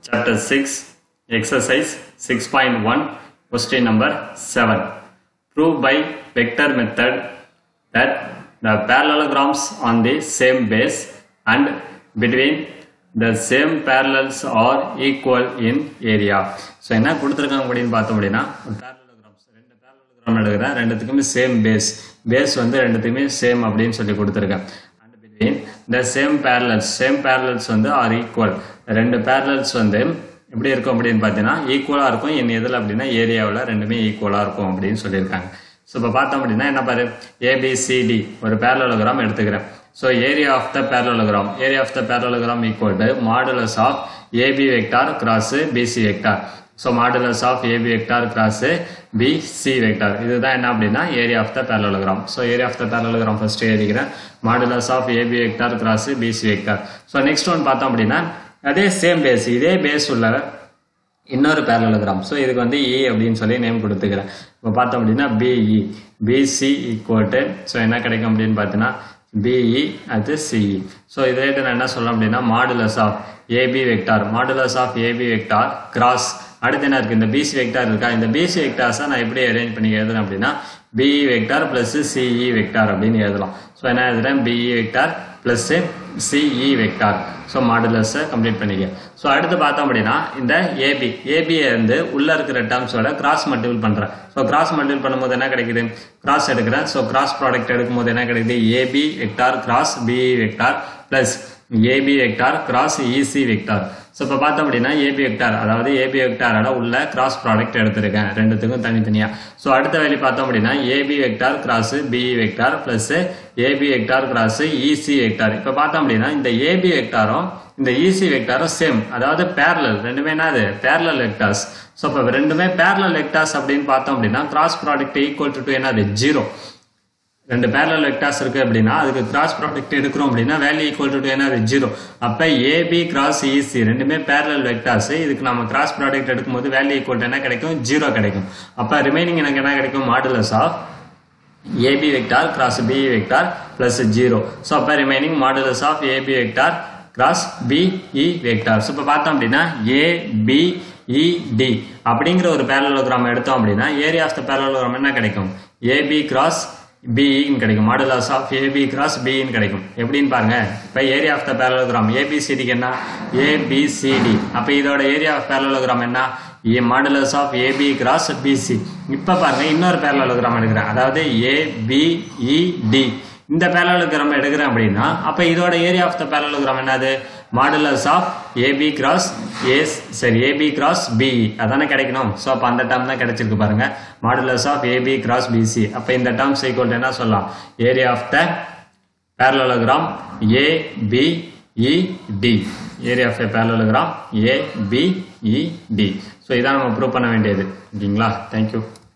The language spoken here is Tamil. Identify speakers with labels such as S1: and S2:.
S1: Chapter 6, Exercise 6.1, Question number 7. Prove by vector method that the parallelograms on the same base and between the same parallels are equal in area. So என்ன கொடுத்துருக்காங்க அப்படின்னு பார்த்தோம் அப்படின்னா parallelograms ரெண்டு parallelogram எடுக்கிறேன் ரெண்டுத்துக்குமே சேம் பேஸ் பேஸ் வந்து ரெண்டுத்துக்குமே சேம் அப்படின்னு சொல்லி கொடுத்துருக்கேன் and between the same parallels same parallels வந்து ஆர் ஈக்குவல் ரெண்டு பேரலல்ஸ் வந்து எப்படி இருக்கும் அப்படின்னு பார்த்தீங்கன்னா ஈக்குவலாக இருக்கும் என் எதில் அப்படின்னா ஏரியாவில் ரெண்டுமே ஈக்குவலாக இருக்கும் அப்படின்னு சொல்லியிருக்காங்க ஸோ இப்போ பார்த்தோம் அப்படின்னா என்ன பாரு ஏபிசிடி ஒரு பேரலோகிராம் எடுத்துக்கிறேன் so area of the parallelogram area of the parallelogram equal to modulus of AB vector cross BC vector so modulus of AB vector cross BC vector இதுதான் என்ன அப்படின்னா area of the parallelogram so area of the parallelogram first எழுதிக்கிறேன் modulus of AB vector cross BC vector so next one பார்த்தோம் அப்படின்னா அதே சேம் பேஸ் இதே பேஸ் உள்ள இன்னொரு பேரலோகிராம் ஸோ இதுக்கு வந்து இ அப்படின்னு சொல்லி நேம் கொடுத்துக்கிறேன் இப்போ பார்த்தோம் அப்படின்னா பிஇ பிசி ஈக்குவட்டு ஸோ என்ன கிடைக்கும் அப்படின்னு பார்த்தீங்கன்னா பிஇ அது சிஇ ஸோ இதே நான் என்ன சொல்லலாம் அப்படின்னா modulus of AB vector modulus of AB vector cross அடுத்து என்ன இருக்கு இந்த பிசி வெக்டார் இருக்கா இந்த பிசி வெக்டார்ஸை நான் எப்படி அரேஞ்ச் பண்ணி எழுதுறேன் அப்படின்னா BE vector plus CE vector அப்படின்னு எழுதலாம் ஸோ என்ன எழுதுறேன் BE vector plus CE vector so மாடுலஸை கம்ப்ளீட் பண்ணிக்க ஸோ அடுத்து பார்த்தோம் அப்படின்னா இந்த ஏபி ஏபியை வந்து உள்ள இருக்கிற டேர்ம்ஸோட கிராஸ் மல்டிபிள் பண்ணுறேன் ஸோ கிராஸ் மல்டிபிள் பண்ணும்போது என்ன கிடைக்குது கிராஸ் எடுக்கிறேன் ஸோ கிராஸ் ப்ராடக்ட் எடுக்கும்போது என்ன கிடைக்குது AB vector cross BE vector plus AB vector cross EC vector so இப்போ பார்த்தோம் அப்படின்னா ஏபி வெக்டார் அதாவது ஏபி வெக்டாரோட உள்ள கிராஸ் ப்ராடக்ட் எடுத்திருக்கேன் ரெண்டுத்துக்கும் தனித்தனியாக ஸோ அடுத்த வேலை பார்த்தோம் அப்படின்னா AB vector cross BE vector plus AB vector cross EC vector இப்போ பார்த்தோம் அப்படின்னா இந்த ஏபி வெக்டாரும் இந்த இசி வெக்டாரும் சேம் அதாவது பேரலல் ரெண்டுமே என்னது பேரலல் வெக்டார்ஸ் ஸோ இப்போ ரெண்டுமே பேரலல் வெக்டார்ஸ் அப்படின்னு பார்த்தோம் அப்படின்னா கிராஸ் ப்ராடக்ட் ஈக்குவல் டு என்னது ஜீரோ ரெண்டு பேரலல் வெக்டார்ஸ் இருக்கு அப்படின்னா அதுக்கு கிராஸ் ப்ராடக்ட் எடுக்கிறோம் அப்படின்னா வேல்யூ ஈக்குவல் டு என்ன ஜீரோ அப்ப ஏபி கிராஸ் இசி ரெண்டுமே பேரலல் வெக்டார்ஸ் இதுக்கு நம்ம கிராஸ் ப்ராடக்ட் எடுக்கும்போது வேல்யூ ஈக்குவல் டு என்ன கிடைக்கும் ஜீரோ கிடைக்கும் அப்ப ரிமைனிங் எனக்கு என்ன கிடைக்கும் modulus of AB vector cross B vector plus zero so அப்போ remaining modulus of AB vector cross BE vector so இப்போ பார்த்தோம் அப்படின்னா ஏபிஇடி அப்படிங்கிற ஒரு பேரலோகிராம் எடுத்தோம் அப்படின்னா ஏரியா ஆஃப் த பேரலோகிராம் என்ன கிடைக்கும் ஏபி கிராஸ் பிஇன்னு கிடைக்கும் மாடுலஸ் ஆஃப் ஏபி கிராஸ் பிஇன்னு கிடைக்கும் எப்படின்னு பாருங்க இப்போ ஏரியா ஆஃப் த பேரலோகிராம் ஏபிசிடிக்கு என்ன ஏபிசிடி அப்போ இதோட ஏரியா ஆஃப் பேரலோகிராம் என்ன A modulus of AB cross BC இப்போ பாருங்க இன்னொரு பேரலோகிராம் எடுக்கிறேன் அதாவது ஏபிஇடி இந்த பேரலோகிராம் எடுக்கிறேன் அப்படின்னா அப்போ இதோட ஏரியா ஆஃப் த பேரலோகிராம் என்னது மாடுலஸ் ஆஃப் ஏபி கிராஸ் ஏஸ் சரி ஏபி கிராஸ் பிஇ அதானே கிடைக்கணும் ஸோ அப்போ அந்த டேர்ம் தான் கிடைச்சிருக்கு பாருங்க modulus of AB cross BC அப்போ இந்த டேர்ம்ஸ் ஈக்குவல் என்ன சொல்லலாம் area of the parallelogram ABED area of a parallelogram ABED so இதான் நம்ம ப்ரூவ் பண்ண வேண்டியது ஓகேங்களா தேங்க்யூ